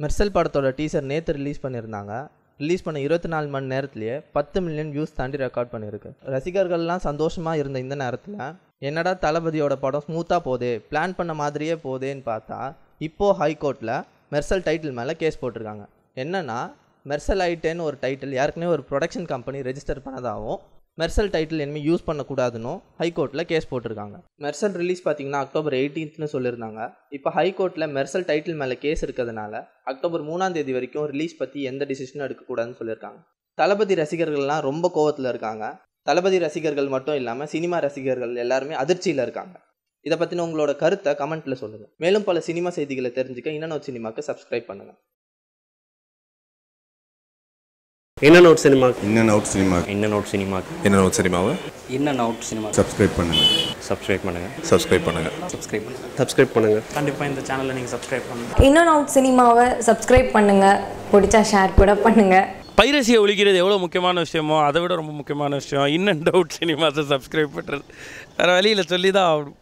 மெர்சல் படத்தோட டீசர் நேற்று ரிலீஸ் பண்ணியிருந்தாங்க ரிலீஸ் பண்ண இருபத்தி நாலு மணி நேரத்திலேயே பத்து மில்லியன் வியூஸ் தாண்டி ரெக்கார்ட் பண்ணியிருக்கு ரசிகர்கள்லாம் சந்தோஷமாக இருந்த இந்த நேரத்தில் என்னடா தளபதியோட படம் ஸ்மூத்தாக போதே பிளான் பண்ண மாதிரியே போதேன்னு பார்த்தா இப்போது ஹைகோர்ட்டில் மெர்சல் டைட்டில் மேலே கேஸ் போட்டிருக்காங்க என்னன்னா மெர்சல் ஐட்டேன்னு ஒரு டைட்டில் ஏற்கனவே ஒரு ப்ரொடக்ஷன் கம்பெனி ரெஜிஸ்டர் பண்ணதாகவும் மெர்சல் டைட்டில் இனிமேல் யூஸ் பண்ணக்கூடாதுன்னு ஹைகோர்ட்டில் கேஸ் போட்டிருக்காங்க மெர்சல் ரிலீஸ் பார்த்தீங்கன்னா அக்டோபர் எயிட்டீன்த்னு சொல்லியிருந்தாங்க இப்போ ஹைகோர்ட்டில் மெர்சல் டைட்டில் மேலே கேஸ் இருக்கிறதுனால அக்டோபர் மூணாம் தேதி வரைக்கும் ரிலீஸ் பற்றி எந்த டிசிஷனும் எடுக்கக்கூடாதுன்னு சொல்லியிருக்காங்க தளபதி ரசிகர்கள்லாம் ரொம்ப கோவத்தில் இருக்காங்க தளபதி ரசிகர்கள் மட்டும் இல்லாமல் சினிமா ரசிகர்கள் எல்லாருமே அதிர்ச்சியில் இருக்காங்க இதை பற்றின உங்களோட கருத்தை கமெண்ட்டில் சொல்லுங்கள் மேலும் பல சினிமா செய்திகளை தெரிஞ்சுக்க இன்னொரு சினிமாக்கு சப்ஸ்கிரைப் பண்ணுங்கள் என்ன நோட் சினிமா இன்னன் அவுட் சினிமா இன்னும் நோட் சினிமாக்கு என்ன அவுட் சினிமாவை இன்னும் அவுட் சினிமா சப்ஸ்கிரைப் பண்ணுங்க சப்ஸ்கிரைப் பண்ணுங்கள் சப்ஸ்கிரைப் பண்ணுங்க சப்ஸ்கிரைப் பண்ணுங்கள் சப்ஸ்கிரைப் பண்ணுங்கள் கண்டிப்பாக இந்த சேனலை நீங்கள் சப்ஸ்கிரைப் பண்ணுங்கள் இன்னும் அவுட் சினிமாவை சப்ஸ்கிரைப் பண்ணுங்கள் பிடிச்சா ஷேர் கூட பண்ணுங்கள் பைரசியை ஒழிக்கிறது எவ்வளோ முக்கியமான விஷயமோ அதை விட ரொம்ப முக்கியமான விஷயம் இன்னும் டவுட் சினிமாஸை சப்ஸ்கிரைப் பண்ணுறது வேறு வழியில் சொல்லி தான் ஆகணும்